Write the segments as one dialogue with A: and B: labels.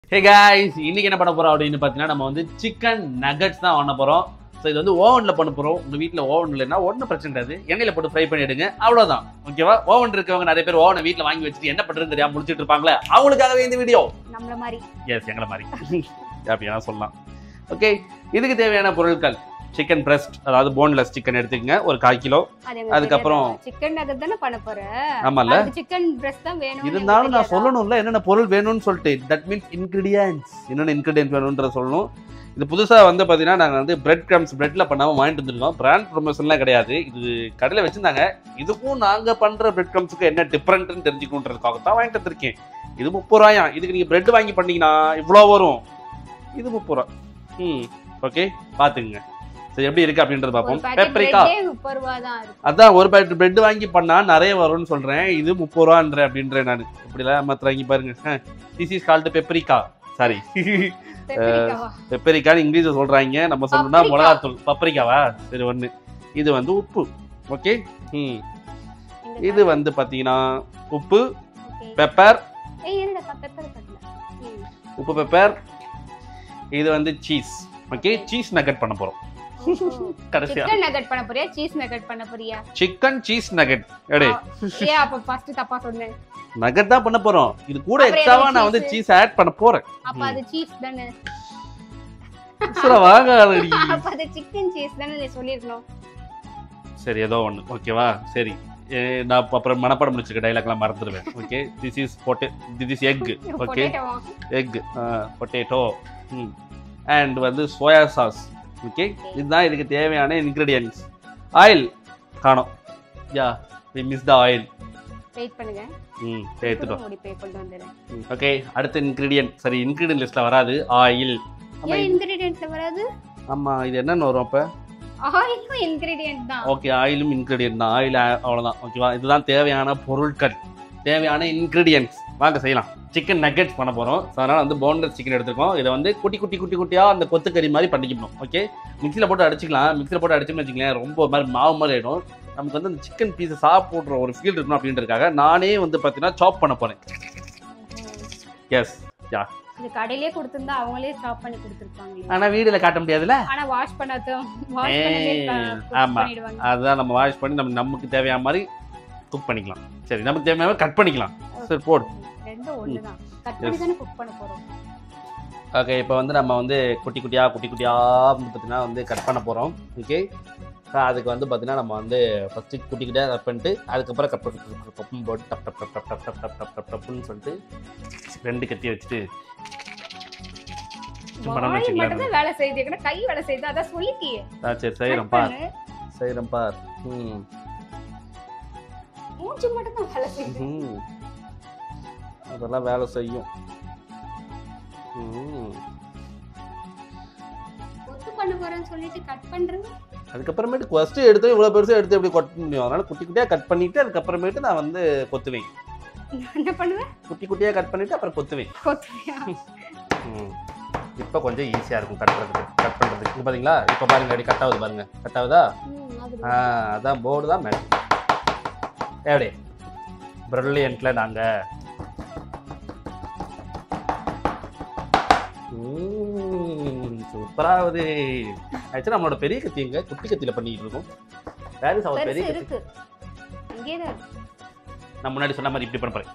A: ஹே guys இன்னைக்கு என்ன பண்ண போறோம் அப்படின்னு பார்த்தீங்கன்னா நம்ம வந்து சிக்கன் நகட்ஸ் தான் பண்ண போறோம் ஸோ இது வந்து ஓவனில் பண்ண போறோம் உங்க வீட்டில் ஓவன் இல்லைன்னா ஒன்றும் பிரச்சனை கிடையாது எண்ணெயில் போட்டு ஃப்ரை பண்ணிடுங்க அவ்வளோதான் ஓகேவா ஓவன் இருக்கவங்க நிறைய பேர் ஓவனை வீட்டில் வாங்கி வச்சுட்டு என்ன பண்றதுன்னு தெரியாம முடிச்சிட்டு இருப்பாங்களே அவங்களுக்காகவே இந்த வீடியோ
B: நம்மள மாதிரி
A: எஸ் எங்களை மாதிரி அப்படின்னா சொல்லலாம் ஓகே இதுக்கு தேவையான பொருட்கள் சிக்கன் பிரஸ்ட் அதாவது போன்லெஸ் சிக்கன் எடுத்துக்கங்க ஒரு கால் கிலோ அதுக்கப்புறம்
B: சிக்கன் நகர் தானே பண்ண போற
A: ஆமாம்ல
B: சிக்கன் பிரஸ்ட் தான் வேணும்
A: இருந்தாலும் நான் சொல்லணும்ல என்னென்ன பொருள் வேணும்னு சொல்லிட்டு தட் மீன்ஸ் இன்கிரீடியன்ஸ் என்னென்ன இன்கிரீடியன்ஸ் வேணும்ன்றத சொல்லணும் இது புதுசாக வந்து பார்த்தீங்கன்னா நாங்கள் வந்து பிரெட் கிரம்ஸ் பிரெட்டில் பண்ணாமல் வாங்கிட்டு வந்துருக்கோம் பிராண்ட் ப்ரொமோஷன்லாம் கிடையாது இது கடையில் வச்சுருந்தாங்க இதுக்கும் நாங்கள் பண்ணுற பிரெட் கிரம்ஸுக்கு என்ன டிஃப்ரெண்ட்னு தெரிஞ்சுக்கணுன்றதுக்காக தான் வாங்கிட்டு வந்திருக்கேன் இது முப்பது ரூபாயா இதுக்கு நீங்கள் பிரெட் வாங்கி பண்ணீங்கன்னா இவ்வளோ வரும் இது முப்பது ரூபா ம் ஓகே பார்த்துக்குங்க சரி எப்படி இருக்கு அப்படின்றத பார்ப்போம் பெப்பரிக்கா
B: முப்பது ரூபா தான் இருக்கு
A: அதான் ஒரு பேக்கெட் பிரெட் வாங்கி பண்ணா நிறைய வரும்னு சொல்றேன் இது முப்பது ரூபான்ற அப்படின்றேன் நான் இப்படிலாம் மற்ற வாங்கி பாருங்க this is called paprika sorry
B: பெப்பரிக்காவா
A: பெப்பரிக்கான்னு இங்கிலீஷ்ல சொல்றாங்க நம்ம சொல்லணும்னா
B: பப்ரிக்கா.
A: மிளகாத்தூள் பப்பரிக்காவா சரி ஒண்ணு இது வந்து உப்பு ஓகே ம்
B: இந்த
A: இது வந்து பாத்தீங்கன்னா உப்பு
B: Okay.
A: பெப்பர்
B: ஏய் இருடா பெப்பர் கட்டல ம்.
A: உப்பு பெப்பர் இது வந்து சீஸ் ஓகே சீஸ் நகட் பண்ண போறோம் கடைசியா
B: சிக்கன் நகட் பண்ண போறியா சீஸ் நகட் பண்ண போறியா
A: சிக்கன் சீஸ் நகட் எடே
B: ஏ அப்ப ஃபர்ஸ்ட் தப்பா சொன்னேன்
A: நகட் தான் பண்ண போறோம் இது கூட
B: அப்புறம்
A: எக்ஸ்ட்ராவா
B: எதுக்கு
A: நான் வந்து
B: cheese?
A: சீஸ் ஆட் பண்ண போறேன்
B: அப்ப அது சீஸ் தானே
A: சுரா வாங்காதடி
B: அப்ப அது சிக்கன் சீஸ் தானே நீ சொல்லிருக்கணும்
A: சரி ஏதோ ஒன்று ஓகேவா சரி ஏ, நான் இப்ப அப்புறம் மனப்பாடம் முடிச்சிருக்க டைலாக்லாம் மறந்துடுவேன் okay this is potato this is egg okay
B: potato
A: egg potato hmm and வந்து சோயா சாஸ் ஓகே இதுதான் இதுக்கு தேவையான இன்க்ரீடியன்ஸ் ஆயில் காணோம் yeah we miss the oil
B: wait பண்ணுங்க
A: ம் எடுத்துட்டோம்
B: ஓடி போய் கொண்டு வந்துறேன்
A: ஓகே அடுத்த இன்க்ரீடியன்ட் சரி இன்க்ரீடியன்ட் லிஸ்ட்டில் வராது ஆயில் ஆமா
B: ஏன் இன்கிரிடியன்ட்ல வராது
A: ஆமாம் இது என்னென்னு வரும் அப்போ
B: ஆயிலும் இன்கிரிடியன்ட் தான்
A: ஓகே ஆயிலும் இன்க்ரீடியன்ட் தான் ஆயில் அவ்வளோதான் ஓகேவா இதுதான் தேவையான பொருட்கள் தேவையான இன்க்ரீடியன்ட்ஸ் வாங்க செய்யலாம் சிக்கன் நக்கெட்ஸ் பண்ண போகிறோம் ஸோ அதனால் வந்து போன்லெஸ் சிக்கன் எடுத்துருக்கோம் இதை வந்து குட்டி குட்டி குட்டி குட்டியாக அந்த கொத்துக்கறி மாதிரி பண்ணிக்கணும் ஓகே மிக்சியில் போட்டு அடிச்சிக்கலாம் மிக்சியில் போட்டு அடிச்சோம்னு வச்சுக்கலாம் ரொம்ப ஒரு மாதிரி மாவு மாதிரி ஆகிடும் நமக்கு வந்து அந்த சிக்கன் பீஸை சாப்பிட்ற ஒரு ஃபீல் இருக்கணும் அப்படின்றதுக்காக நானே வந்து பார்த்தீங்கன்னா சாப் பண்ண போகிறேன் எஸ்
B: இது கடையிலே கொடுத்திருந்தா அவங்களே சாப் பண்ணி கொடுத்துருப்பாங்க
A: ஆனால் வீடியோவில் காட்ட முடியாதுல்ல
B: ஆனா வாஷ் பண்ணாதும் வாஷ்
A: ஏய்,
B: பண்ணவே
A: ஆமா.
B: பண்ணிடுவாங்க
A: அதுதான் நம்ம வாஷ் பண்ணி நம்ம நமக்கு தேவையான மாதிரி குக் பண்ணிக்கலாம் சரி நமக்கு தேவையான மாதிரி கட் பண்ணிக்கலாம் சரி போடு
B: ரெண்டும் ஒண்ணுதான் கட் பண்ணி தானே குக் பண்ண போறோம்
A: ஓகே இப்போ வந்து நம்ம வந்து குட்டி குட்டியாக குட்டி குட்டியாக வந்து பார்த்தீங்கன்னா வந்து கட் பண்ண போகிறோம் ஓகே அதுக்கு வந்து பார்த்தீங்கன்னா நம்ம வந்து ஃபஸ்ட்டு குட்டி குட்டியாக கட் பண்ணிட்டு அதுக்கப்புறம் கட் பண்ணி கப்பும் போட்டு டப் டப் டப் டப் டப் டப் டப் டப் டப் டப்னு சொல்லிட்டு ரெண்டு கத்தி வச்சுட்டு சும்மா நம்ம
B: வாய்
A: வச்சுக்கலாம்
B: மட்டும் தான் வேலை செய்யுது கூட கை வேலை செய்யுது அதான் சொல்லிட்டியே
A: ஆ சரி செய்கிறேன்
B: Cut
A: பார்
B: பண்ணு.
A: செய்கிறேன் பார் ம்
B: மூச்சு மட்டும் தான் வேலை செய்யுது
A: ம். அதெல்லாம் வேலை செய்யும் ம்.
B: ஒத்து பண்ண போறேன்னு சொல்லிட்டு கட் பண்றது
A: அதுக்கப்புறமேட்டு ஃபஸ்ட்டு எடுத்து இவ்வளோ பெருசாக எடுத்து எப்படி கொட்ட முடியும் அதனால குட்டி குட்டியாக கட் பண்ணிட்டு அதுக்கப்புறமேட்டு நான் வந்து கொத்துவேன்
B: நான் என்ன பண்ணுவேன்
A: குட்டி குட்டியாக கட் பண்ணிட்டு அப்புறம் கொத்துவேன்
B: கொத்துவியா
A: ம் இப்போ கொஞ்சம் ஈஸியாக இருக்கும் கட் பண்ணுறதுக்கு கட் பண்ணுறதுக்கு இங்கே பார்த்தீங்களா இப்போ பாருங்க அப்படி கட் ஆகுது பாருங்க கட் ஆகுதா
B: ம், அது
A: ஆ அதான் போர்டு தான் மேடம் எப்படி ப்ரில்லியண்ட்டில் நாங்கள் சூப்பராகுது ஆக்சுவலாக நம்மளோட பெரிய கத்தி எங்க குட்டி கத்தியில் பண்ணிட்டு இருக்கோம் வேறு அவர் பெரிய
B: பெருசு
A: கத்தி
B: இருக்கு அங்கேயே தான் இருக்கு.
A: நான் முன்னாடி சொன்ன மாதிரி இப்படி பண்ண போறேன்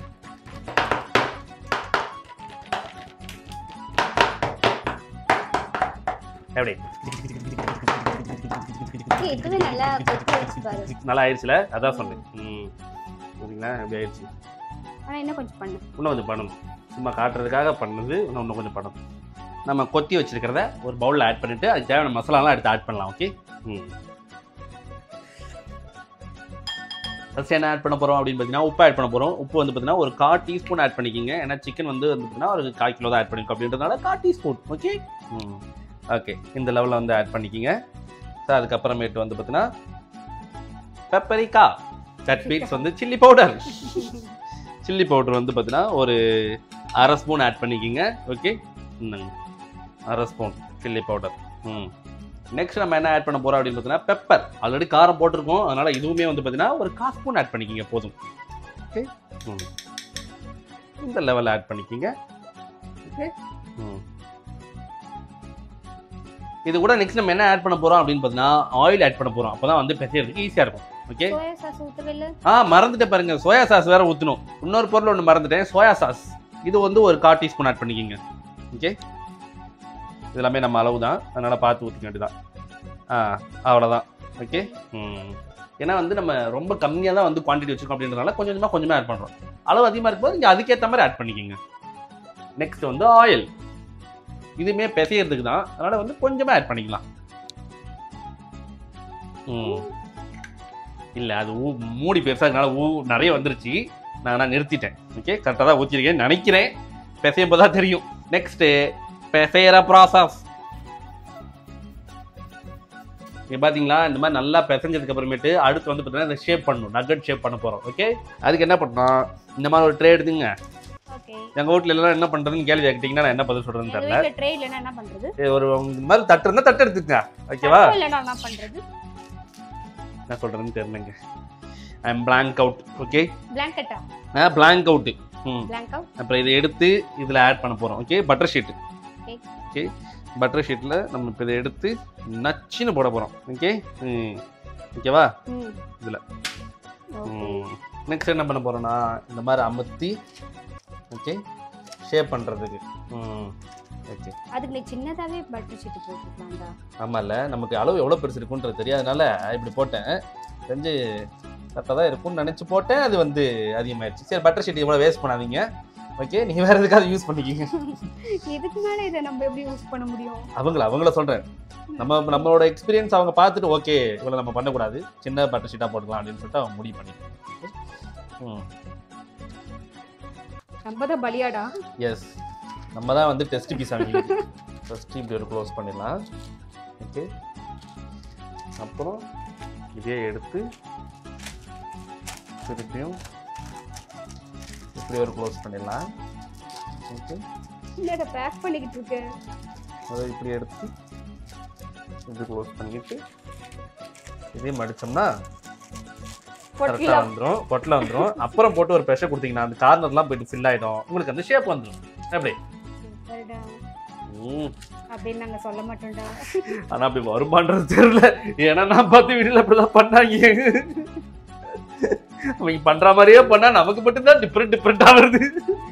A: எப்படி
B: ஏய், இப்பவே நல்லா கொத்து வச்சு பாரு
A: நல்லா ஆயிடுச்சுல அதான் சொன்னேன் ம் சரிங்களா எப்படி ஆயிடுச்சு
B: ஆனா இன்னும் கொஞ்சம் பண்ணு
A: இன்னும் கொஞ்சம் பண்ணணும் சும்மா காட்டுறதுக்காக பண்ணது இன்னும் இன்னும் கொஞ்சம் பண்ணணும் நம்ம கொத்தி வச்சிருக்கிறத ஒரு பவுலில் ஆட் பண்ணிட்டு அதுக்கு தேவையான மசாலாலாம் எடுத்து ஆட் பண்ணலாம் ஓகே ம் ஃபஸ்ட் என்ன ஆட் பண்ண போகிறோம் அப்படின்னு பார்த்தீங்கன்னா உப்பு ஆட் பண்ண போகிறோம் உப்பு வந்து பார்த்தீங்கன்னா ஒரு கால் டீஸ்பூன் ஆட் பண்ணிக்கிங்க ஏன்னா சிக்கன் வந்து வந்து பார்த்தீங்கன்னா ஒரு கால் கிலோ தான் ஆட் பண்ணிருக்கோம் அப்படின்றதுனால கால் டீஸ்பூன் ஓகே ம் ஓகே இந்த லெவலில் வந்து ஆட் பண்ணிக்கிங்க ஸோ அதுக்கப்புறமேட்டு வந்து பார்த்தீங்கன்னா பெப்பரிக்கா தட் மீன்ஸ் வந்து சில்லி பவுடர் சில்லி பவுடர் வந்து பார்த்தீங்கன்னா ஒரு அரை ஸ்பூன் ஆட் பண்ணிக்கிங்க ஓகே இந்தாங்க அரை spoon chilli powder hmm next நம்ம என்ன ஆட் பண்ண போறோம் அப்படின்னு பார்த்தீங்கன்னா பெப்பர் ஆல்ரெடி காரம் போட்டிருக்கோம் அதனால இதுவுமே வந்து பார்த்தீங்கன்னா ஒரு கால் ஸ்பூன் ஆட் பண்ணிக்கிங்க போதும் ஓகே ம் இந்த லெவலில் ஆட் பண்ணிக்கிங்க
B: இருக்கு
A: ம். இது கூட நெக்ஸ்ட் நம்ம என்ன ஆட் பண்ண போறோம் அப்படின்னு பார்த்தீங்கன்னா ஆயில் ஆட் பண்ண போறோம் அப்பதான் வந்து பிசைறதுக்கு ஈஸியா இருக்கும் ஓகே
B: சோயா சாஸ் ஊத்தவே இல்ல
A: ஆ மறந்துட்டேன் பாருங்க சோயா சாஸ் வேற ஊற்றணும் இன்னொரு பொருள் ஒன்று மறந்துட்டேன் சோயா சாஸ் இது வந்து ஒரு கால் டீஸ்பூன் ஆட் பண்ணிக்கிங்க ஓகே இது எல்லாமே நம்ம அளவு தான் அதனால பார்த்து ஊற்றிக்க வேண்டியதான் ஆ அவ்வளோதான் ஓகே ம் ஏன்னா வந்து நம்ம ரொம்ப கம்மியாக தான் வந்து குவான்டிட்டி வச்சிருக்கோம் அப்படின்றதுனால கொஞ்சம் கொஞ்சமாக கொஞ்சமாக ஆட் பண்ணுறோம் அளவு அதிகமாக இருக்கும்போது இங்கே அதுக்கேற்ற மாதிரி ஆட் பண்ணிக்கோங்க நெக்ஸ்ட் வந்து ஆயில் இதுவுமே பிசையறதுக்கு தான் அதனால வந்து கொஞ்சமாக ஆட் பண்ணிக்கலாம் ம் இல்லை அது ஊ மூடி பெருசாக இருக்கனால ஊ நிறைய வந்துருச்சு நான் நான் நிறுத்திட்டேன் ஓகே கரெக்டாக தான் ஊற்றிருக்கேன் நினைக்கிறேன் பிசையும் போது தான் தெரியும் நெக்ஸ்ட்டு பிசைகிற ப்ராசஸ் இங்கே பார்த்தீங்களா இந்த மாதிரி நல்லா பிசைஞ்சதுக்கு அப்புறமேட்டு அடுத்து வந்து பார்த்தீங்கன்னா இந்த ஷேப் பண்ணணும் நகட் ஷேப் பண்ண போகிறோம் ஓகே அதுக்கு என்ன பண்ணணும் இந்த மாதிரி ஒரு ட்ரே எடுத்துங்க
B: ஓகே
A: எங்கள் வீட்டில் எல்லாம் என்ன பண்ணுறதுன்னு கேள்வி கேட்டிங்கன்னா நான் என்ன பதில் சொல்கிறேன்னு
B: எங்க
A: தெரியல
B: வீட்ல ட்ரே இல்லைன்னா என்ன பண்றது
A: இது ஒரு இந்த மாதிரி தட்டு இருந்தால் தட்டு எடுத்துக்கங்க ஓகேவா
B: தட்டு இல்லைன்னா என்ன பண்றது
A: என்ன சொல்கிறதுன்னு தெரியலங்க I am blank out okay
B: பிளாங்கெட்டா
A: நான் blank out hmm
B: blank out
A: அப்புறம் இதை எடுத்து இதில் ஆட் பண்ண போகிறோம் okay butter sheet
B: Okay.
A: Okay butter ஷீட்டில் நம்ம இப்போ இதை எடுத்து நச்சுன்னு போட போகிறோம் ஓகே ம் ஓகேவா
B: ம்
A: இதுல.
B: ஓகே
A: நெக்ஸ்ட் என்ன பண்ண போகிறோன்னா இந்த மாதிரி அமுத்தி ஓகே ஷேப் பண்ணுறதுக்கு ம் ஓகே
B: அதுக்கு நீ சின்னதாவே பட்டர் ஷீட் போட்டுக்கலாம்டா
A: ஆமாம்ல நமக்கு அளவு எவ்வளோ பெருசு இருக்குன்றது தெரியாதனால இப்படி போட்டேன் செஞ்சு கரெக்டாக தான் இருக்கும்னு நினச்சி போட்டேன் அது வந்து அதிகமாகிடுச்சு சரி பட்டர் ஷீட் இவ்வளோ வேஸ்ட் பண்ணாதீங்க ஓகே நீ வேறு எதுக்காவது யூஸ் பண்ணிக்கிங்க
B: இதுக்கு மேல இதை நம்ம எப்படி யூஸ் பண்ண முடியும்
A: அவங்கள அவங்கள சொல்கிறேன் நம்ம நம்மளோட எக்ஸ்பீரியன்ஸ் அவங்க பார்த்துட்டு ஓகே இவ்வளோ நம்ம பண்ணக்கூடாது சின்ன பட்டர் ஷீட்டாக போட்டுக்கலாம் அப்படின்னு சொல்லிட்டு அவங்க முடிவு பண்ணிக்கலாம் ம்
B: நம்ம தான் பலியாடா
A: எஸ் நம்ம தான் வந்து டெஸ்ட் பீஸ் ஆகிடுது ஃபஸ்ட்டு இப்படி ஒரு க்ளோஸ் பண்ணிடலாம் ஓகே அப்புறம் இதே எடுத்து திருப்பியும் இப்படி ஒரு க்ளோஸ் பண்ணிடலாம் ஓகே
B: இல்ல பேக் பண்ணிக்கிட்டு இருக்கு
A: அதை இப்படி எடுத்து இப்படி க்ளோஸ் பண்ணிட்டு இதே மடிச்சோம்னா கரெக்டாக
B: பொட்டலாம்
A: வந்துடும் பொட்டில் வந்துடும் அப்புறம் போட்டு ஒரு ப்ரெஷர் கொடுத்தீங்கன்னா அந்த கார்னர்லாம் போயிட்டு ஃபில் ஆகிடும் உங்களுக்கு அந்த ஷேப் வந்துடும் எப்படி
B: சூப்பர்டா
A: ம்
B: அப்படின்னு நாங்க சொல்ல மாட்டோம்டா
A: ஆனா அப்படி வருமான்றது தெரியல ஏன்னா நான் பார்த்து வீடியோல அப்படிதான் பண்ணாங்க அவங்க பண்ற மாதிரியே பண்ணா நமக்கு மட்டும்தான் டிஃப்ரெண்ட் டிஃப்ரெண்டா வருது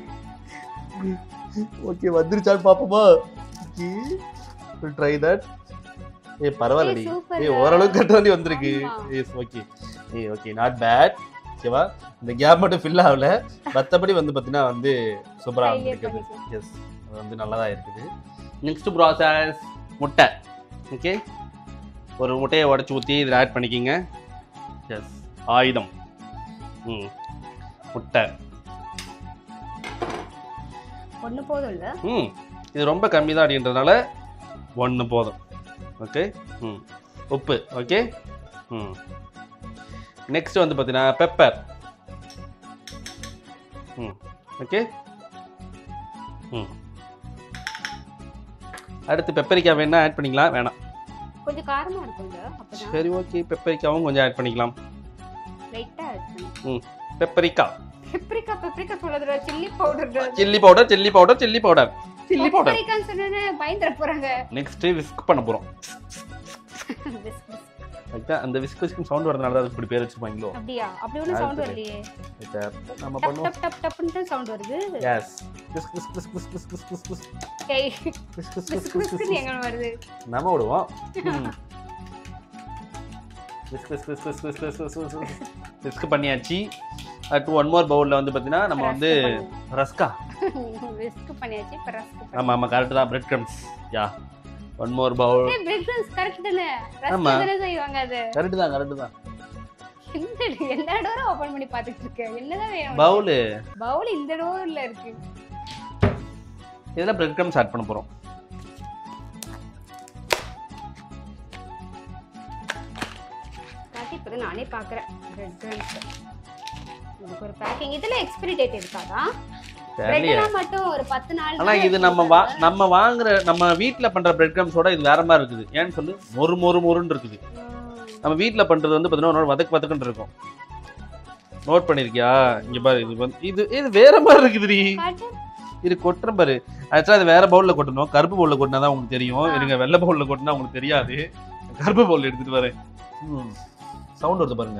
A: ஓகே வந்துருச்சான்னு பாப்போமா ஓகே ட்ரை தட் ஏ பரவாயில்லடி
B: ஏய், super
A: ஏ
B: டா.
A: ஓரளவுக்கு கட்ட வந்து வந்திருக்கு
B: ஆமா.
A: எஸ் ஓகே ஏ ஓகே நாட் பேட் ஓகேவா இந்த கேப் மட்டும் ஃபில் ஆகல மற்றபடி வந்து பார்த்தீங்கன்னா வந்து சூப்பராக
B: Highlight
A: வந்துருக்குது
B: பண்ணிக்கலாம்.
A: எஸ் அது வந்து நல்லா தான் இருக்குது நெக்ஸ்ட் ப்ராசஸ் முட்டை ஓகே ஒரு முட்டையை உடச்சி ஊற்றி இதில் ஆட் பண்ணிக்கிங்க எஸ் ஆயுதம் ம் முட்டை
B: ஒண்ணு போதும் இல்ல
A: ம் இது ரொம்ப கம்மி தான் அப்படின்றதுனால ஒன்று போதும் ஓகே ம் உப்பு ஓகே ம் நெக்ஸ்ட் வந்து பார்த்தீங்கன்னா பெப்பர் ம் ஓகே ம் அடுத்து பெப்பரிக்காய் வேணா ஆட் பண்ணிக்கலாம் வேணாம்
B: கொஞ்சம் காரமா இருக்கும்ல அப்பதான்
A: சரி ஓகே பெப்பரிக்காவும் கொஞ்சம் ஆட் பண்ணிக்கலாம்
B: லைட்டா இருக்கும்
A: பெப்பரிக்கா
B: பெப்ரிக்கா பெப்ரிக்கா சொல்லதுடா chilli powder
A: chilli powder chilli powder chilli powder chilli powder
B: பெப்ரிக்கான்னு சொன்னே பயந்துட போறாங்க
A: நெக்ஸ்ட் விஸ்க் பண்ண போகிறோம் ரைட்டா அந்த விஸ்க் விஸ்க் சவுண்ட் வரதுனால தான் அதுக்கு இப்படி பேர் வச்சிருப்பாங்களோ
B: அப்படியா அப்படி ஒன்றும் சவுண்ட்
A: அடுத்தது.
B: வரலையே
A: இதை நம்ம
B: டப்
A: பண்ணுவோம்
B: டப் டப் டப்னு சவுண்ட் வருது
A: yes whisk whisk whisk whisk whisk whisk whisk whisk
B: ஏய்
A: whisk whisk
B: whisk
A: whisk whisk
B: விஸ்க்னு எங்க வருது
A: நம்ம விடுவோம் whisk whisk whisk whisk whisk whisk whisk whisk whisk பண்ணியாச்சு அட் ஒன் மோர் பவுலில் வந்து பார்த்தீங்கன்னா நம்ம வந்து ரஸ்கா
B: விஸ்க் பண்ணியாச்சு இப்ப ரஸ்க்
A: ஆமாம் ஆமாம் கரெக்டு தான் bread crumbs yeah one more bowl
B: ஏய் பிரெட் கிரம்ஸ் கரெக்ட் தானே ரஸ்க்
A: ஆமா.
B: தானே செய்வாங்க அது
A: கரெக்டு தான் கரெக்டு தான்
B: இந்த எல்லா டோரும் ஓபன் பண்ணி பாத்துட்டு இருக்கேன் என்னதான் வேணும்
A: பவுலு
B: பவுல் இந்த டோர்ல இருக்கு
A: இதில் பிரெட் க்ரம்ஸ் ஆட் பண்ண போகிறோம்
B: காட்டி இப்பதான் நானே பாக்குறேன் பிரெட் கிரம்ஸ் இதுக்கு ஒரு பேக்கிங் இதுல எக்ஸ்பிரி டேட் இருக்காதா
A: தெரியல
B: பிரெட்லாம் மட்டும் ஒரு பத்து நாள்
A: ஆனா இது நம்ம வா நம்ம வாங்குற நம்ம வீட்ல பண்ற பிரெட் க்ரம்ஸோட இது வேற மாதிரி இருக்குது ஏன்னு சொல்லு மொறு மொறு மொறுன்னு இருக்குது நம்ம வீட்ல பண்றது வந்து பார்த்தீங்கன்னா ஒரு வதக்கு வதக்குன்னு இருக்கும் நோட் பண்ணிருக்கியா இங்க பாரு இது வந்து இது இது வேற மாதிரி இருக்குதுடி இது கொட்டுற பாரு ஆக்சுவலாக அது வேற பவுல்ல கொட்டணும் கருப்பு பவுல்ல கொட்டினா தான் உங்களுக்கு தெரியும்
B: ஆ.
A: இருங்க வெள்ளை பவுல்ல கொட்டினா உங்களுக்கு தெரியாது கருப்பு பவுல் எடுத்துட்டு வரேன் சவுண்ட் வருது பாருங்க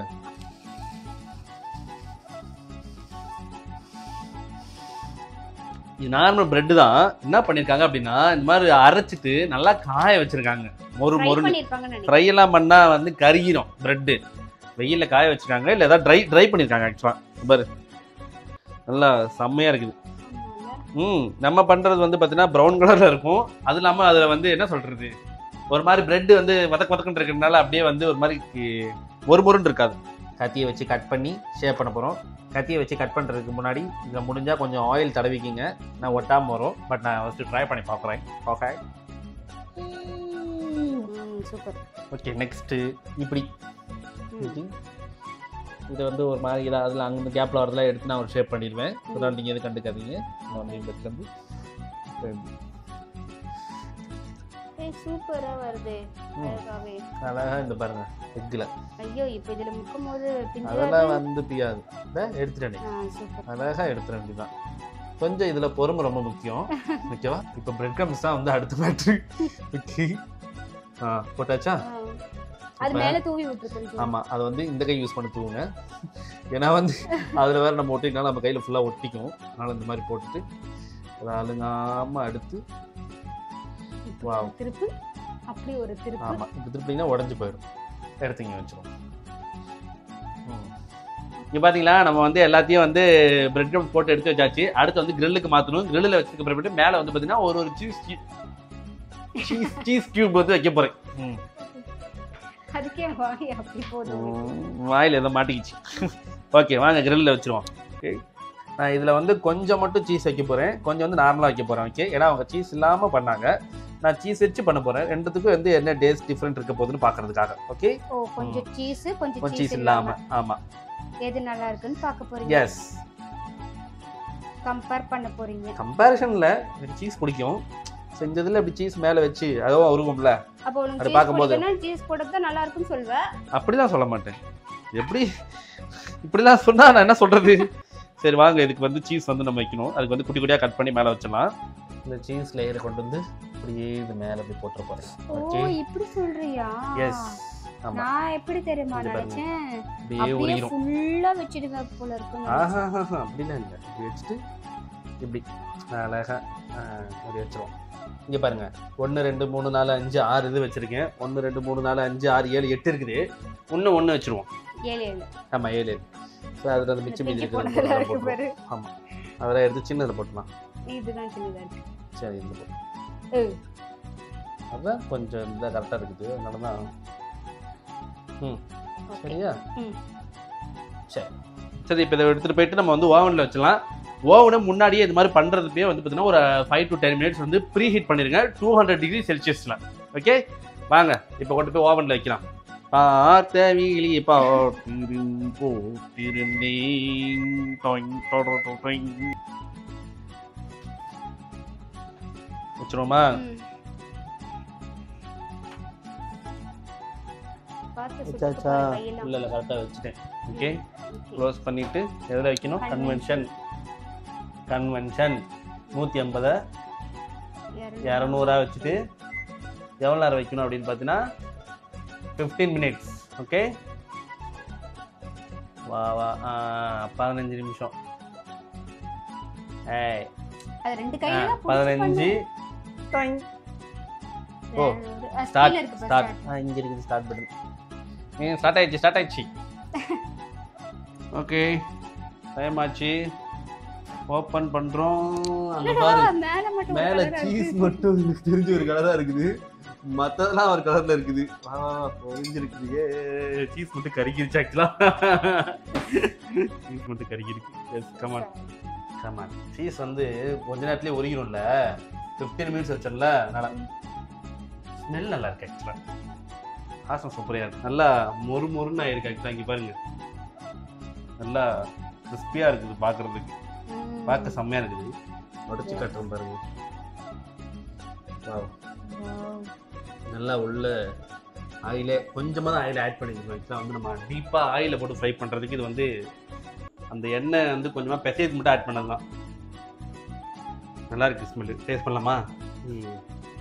A: இது நார்மல் பிரெட் தான் என்ன பண்ணிருக்காங்க அப்படின்னா இந்த மாதிரி அரைச்சிட்டு நல்லா காய வச்சிருக்காங்க மொறு
B: ட்ரை
A: மொறுன்னு
B: பண்ணிருப்பாங்கன்னு நினைக்கிறேன்
A: ஃப்ரை எல்லாம் பண்ணா வந்து கருகிரும் பிரெட்டு வெயில்ல காய வச்சிருக்காங்க இல்ல ஏதாவது ட்ரை ட்ரை பண்ணிருக்காங்க ஆக்சுவலா பாரு நல்லா செம்மையா இருக்குது
B: ஆமால்ல?
A: ம் நம்ம பண்றது வந்து பார்த்தீங்கன்னா ப்ரௌன் கலர்ல இருக்கும் அது இல்லாம அதுல வந்து என்ன சொல்றது ஒரு மாதிரி பிரெட் வந்து வதக்கு வதக்குன்னு இருக்கிறதுனால அப்படியே வந்து ஒரு மாதிரி கி- ஒரு முருன்னு இருக்காது கத்தியை வச்சு கட் பண்ணி ஷேப் பண்ண போறோம் கத்தியை வச்சு கட் பண்றதுக்கு முன்னாடி இதில் முடிஞ்சா கொஞ்சம் ஆயில் தடவிக்கிங்க நான் ஒட்டாம வரும் பட் நான் ஃபர்ஸ்ட் ட்ரை பண்ணி பார்க்குறேன் ஓகே
B: ம் சூப்பர்
A: ஓகே நெக்ஸ்ட்டு இப்படி
B: ம்.
A: இப்படி. இது வந்து ஒரு மாதிரி இதாக அதில் அங்கே கேப்பில் வரதெல்லாம் எடுத்து நான் ஒரு ஷேப் பண்ணிடுவேன் இதெல்லாம் நீங்கள் எதுவும் கண்டுக்காதீங்க நான் வந்து இந்த இடத்துல இருந்து இப்படி
B: ஏய் சூப்பரா வருது
A: ம்.
B: அழகாவே
A: அழகா இந்த பாருங்க எக்கில்
B: ஐயோ இப்போ இதுல முக்கும் போது
A: அதெல்லாம்
B: பிஞ்சாது
A: வந்து பியாது இதை எடுத்துட்டேன்
B: ஆ சூப்பர்
A: அழகா எடுத்துட வேண்டியதான் கொஞ்சம் இதுல பொறுமை ரொம்ப முக்கியம் ஓகேவா இப்போ பிரெட் க்ரம்ஸ் தான் வந்து அடுத்த மேட்ரு ஓகே ஆ போட்டாச்சா
B: அது
A: இப்ப-
B: மேல தூவி விட்டுருக்கு
A: ஆமா அதை வந்து இந்த கை யூஸ் பண்ணி தூவுங்க ஏன்னா வந்து அதுல வேற நம்ம ஒட்டினாலும் நம்ம கையில ஃபுல்லா ஒட்டிக்கும் அதனால இந்த மாதிரி போட்டுட்டு அதை அழுங்காம அடுத்து Wow.
B: திருப்பு அப்படி ஒரு திருப்பு
A: ஆமா இப்போ திருப்பிங்கன்னா உடஞ்சு போயிடும் எடுத்து இங்க வச்சிரும் இங்க பாத்தீங்களா நம்ம வந்து எல்லாத்தையும் வந்து பிரெட் க்ரம்ஸ் போட்டு எடுத்து வச்சாச்சு அடுத்து வந்து கிரில்லுக்கு மாத்தணும் கிரில்லில் வச்சதுக்கு அப்புறமேட்டு மேல வந்து பாத்தீங்கன்னா ஒரு ஒரு சீஸ் சீஸ் சீஸ் கியூப் வந்து வைக்க போறேன் ம்.
B: அதுக்கே வாங்கி அப்படி போதும்
A: ம், வாயில ஏதோ மாட்டிக்கிச்சு ஓகே வாங்க கிரில்ல வச்சிருவோம் ஓகே நான் இதுல வந்து கொஞ்சம் மட்டும் சீஸ் வைக்க போறேன் கொஞ்சம் வந்து நார்மலா வைக்க போறேன் ஓகே ஏன்னா அவங்க சீஸ் இல்லாம பண்ணாங்க நான் சீஸ் வச்சு பண்ண போறேன் ரெண்டுத்துக்கும் வந்து என்ன டேஸ்ட் டிஃப்ரெண்ட் இருக்க போகுதுன்னு பாக்குறதுக்காக ஓகே
B: ஓ கொஞ்சம் சீஸ் கொஞ்சம்
A: கொஞ்சம்
B: சீஸ்
A: சீஸ் இல்லாம ஆமா
B: எது நல்லா இருக்குன்னு பார்க்க போறீங்க
A: எஸ்
B: கம்பேர் பண்ண போறீங்க
A: கம்பேரிஷன்ல எனக்கு சீஸ் பிடிக்கும் செஞ்சதுல இப்படி சீஸ் மேல வச்சு அதுவும் உருவம்ல
B: அப்போ உனக்கு
A: அது
B: சீஸ்
A: பார்க்கும்போது-
B: பிடிக்கும்னா சீஸ் போட்டது தான் நல்லா இருக்கும்னு சொல்வேன்
A: அப்படிலாம் சொல்ல மாட்டேன் எப்படி இப்படிலாம் சொன்னா நான் என்ன சொல்றது சரி வாங்க இதுக்கு வந்து சீஸ் வந்து நம்ம வைக்கணும் அதுக்கு வந்து குட்டி குட்டியா கட் பண்ணி மேல வச்சிடலாம் இந்த சீஸ் லேயரை கொண்டு வந்து அப்படியே இது மேல அப்படி போட்டுற போறேன்
B: ஓ
A: ஓகே
B: இப்படி சொல்றியா
A: எஸ் ஆமா
B: நான் எப்படி தெரியுமா
A: இது பாருங்க.
B: நினைச்சேன்
A: அப்படியே
B: அப்படியே
A: உரிக்கிறோம்
B: ஃபுல்லா வச்சிடுங்க போல இருக்கு
A: ஆஹா அப்படிலாம் இல்லை இப்படி வச்சுட்டு இப்படி அழகா ஆ, இப்படி வச்சிருவோம் இங்க பாருங்க ஒன்று ரெண்டு மூணு நாலு அஞ்சு ஆறு இது வச்சிருக்கேன் ஒன்று ரெண்டு மூணு நாலு அஞ்சு ஆறு ஏழு எட்டு இருக்குது ஒன்று ஒன்று வச்சிருவோம்
B: ஏழு ஏழு
A: ஆமா ஏழு ஏழு ஸோ அதில் அந்த மிச்சம் மீதி
B: பிஞ்சு
A: இருக்கிறது
B: போனதுல
A: அதெல்லாம்
B: இருக்கு
A: போட்டுருவோம்.
B: பாரு
A: ஆமா அதெல்லாம் எடுத்து சின்னதில் போட்டுலாம்
B: இதுதான் சின்னதா இருக்கு
A: சரி இந்த போட்டு
B: ஏய்,
A: அதான் கொஞ்சம் இந்த கரெக்டாக இருக்குது அதனால தான் ம்
B: okay.
A: சரியா
B: ம்.
A: சரி சரி இப்போ இதை எடுத்துகிட்டு போயிட்டு நம்ம வந்து ஓவனில் வச்சலாம் ஓவனை முன்னாடியே இது மாதிரி பண்ணுறதுக்கே வந்து பார்த்தீங்கன்னா ஒரு ஃபைவ் டு டென் மினிட்ஸ் வந்து ப்ரீ ஹீட் பண்ணிடுங்க டூ ஹண்ட்ரட் டிகிரி செல்சியஸில் ஓகே வாங்க இப்போ கொண்டு போய் ஓவனில் வைக்கலாம் பார்த்த வீலி பார்த்திரும் போட்டிருந்தேன் டொய்ங் டொடொ டொய்ங். வச்சிருவோமா
B: ம். பார்த்து சுட்டு
A: வச்சாச்சா
B: பாரு கையெல்லாம்.
A: இல்லை இல்லை கரெக்டாக வச்சுட்டேன் ஓகே
B: Okay.
A: க்ளோஸ் பண்ணிட்டு எதில் வைக்கணும் கன்வென்ஷன் கன்வென்ஷன் நூற்றி ஐம்பதை
B: இரநூறு.
A: இரநூறா வச்சுட்டு எவ்வளோ நேரம் வைக்கணும் அப்படின்னு பார்த்தீங்கன்னா ஃபிஃப்டீன் மினிட்ஸ் ஓகே வா வா ஆ, பதினஞ்சு நிமிஷம் ஏய்
B: அது ரெண்டு
A: ஆ,
B: கையில தான் புடிச்சு
A: பதினஞ்சு
B: பண்ணு.
A: ஓ,
B: இரநூறு. ஆ,
A: ஸ்டார்ட்
B: கீழ இருக்கு பாரு,
A: ஸ்டார்ட்
B: start.
A: ஆ இங்கே இருக்குது ஸ்டார்ட் பட்டன் ஏ ஸ்டார்ட் ஆயிடுச்சு ஸ்டார்ட் ஆயிடுச்சு ஓகே டைம் ஆச்சு ஓப்பன் பண்ணுறோம் அங்கே
B: என்னடா,
A: பாரு
B: மேல மட்டும் ஒரு
A: மேல
B: colour ஆ
A: சீஸ்
B: இருக்கு.
A: மட்டும் எனக்கு தெரிஞ்ச ஒரு கலரா இருக்குது மத்ததெல்லாம் ஒரு கலர்ல இருக்குது ஆ பொரிஞ்சிருக்குது ஏ சீஸ் மட்டும் கருகிருச்சு ஆக்சுவலா சீஸ் மட்டும் கருகிருக்கு எஸ் கமான் கமான் சீஸ் வந்து கொஞ்ச நேரத்துலயே உரிக்கணும்ல ஃபிஃப்டீன் மினிட்ஸ் வச்சோம்ல நல்லா ஸ்மெல் நல்லா இருக்கு ஆக்சுவலா வாசம் சூப்பரா இருக்கு நல்லா மொறு மொறுன்னு ஆயிருக்கு ஆக்சுவலா இங்க பாருங்க நல்லா கிறிஸ்பியா இருக்குது பாக்குறதுக்கு
B: ம்.
A: பார்க்க செம்மையா இருக்குது உடச்சு காட்டுறோம் பாருங்க Wow.
B: Wow.
A: நல்லா உள்ள ஆயிலே கொஞ்சமாக தான் ஆயில் ஆட் பண்ணிருக்கோம் ஆக்சுவலாக வந்து நம்ம டீப்பாக ஆயில போட்டு ஃப்ரை பண்ணுறதுக்கு இது வந்து அந்த எண்ணெய் வந்து கொஞ்சமாக பெசையது மட்டும் ஆட் பண்ணது தான் நல்லா இருக்கு ஸ்மெல் டேஸ்ட் பண்ணலாமா ம்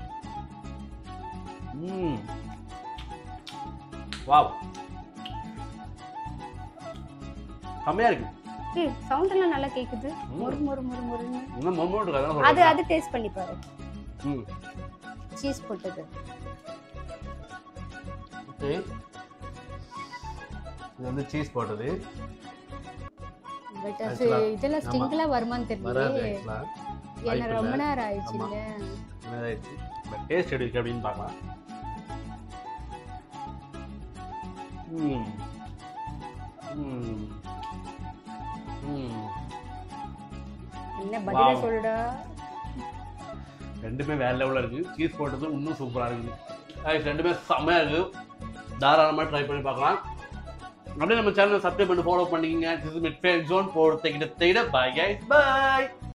A: ம் வாவ் செம்மையா இருக்கு
B: ஏய் சவுண்ட் எல்லாம் நல்லா கேக்குது
A: ம்.
B: மொறு மொறு மொறு மொறுன்னு
A: இன்னும் மொமோ இருக்கு அதான்
B: அது
A: சொல்றேன்
B: அது டேஸ்ட் பண்ணி பாரு
A: ம்
B: சீஸ் போட்டது
A: ஓகே இது வந்து சீஸ் போட்டது
B: பட் அது
A: Actually,
B: இதெல்லாம்
A: ஆமா.
B: ஸ்டிங்லாம் வருமான்னு
A: வராது
B: தெரியல
A: ஆக்சுவலாக
B: ஏன்னா ரொம்ப
A: வாய்ப்பில்லை.
B: நேரம் ஆயிடுச்சுங்க
A: இதாயிடுச்சு பட் டேஸ்ட் எப்படி இருக்கு அப்படின்னு பார்க்கலாம் ம் ம் ம்
B: என்ன பதில
A: Wow.
B: சொல்லுடா
A: ரெண்டுமே வேற லெவலில் இருக்கு சீஸ் போட்டது இன்னும் சூப்பராக இருக்குது guys, ரெண்டுமே செம்மையாக இருக்கு தாராளமாக ட்ரை பண்ணி பார்க்கலாம் அப்படியே நம்ம சேனலை சப்ஸ்கிரைப் பண்ணி ஃபாலோ பண்ணிக்கங்க திஸ் மிட் ஃபேக் ஜோன் போடுறதுக்கிட்ட தேட பாய் கைஸ் பாய்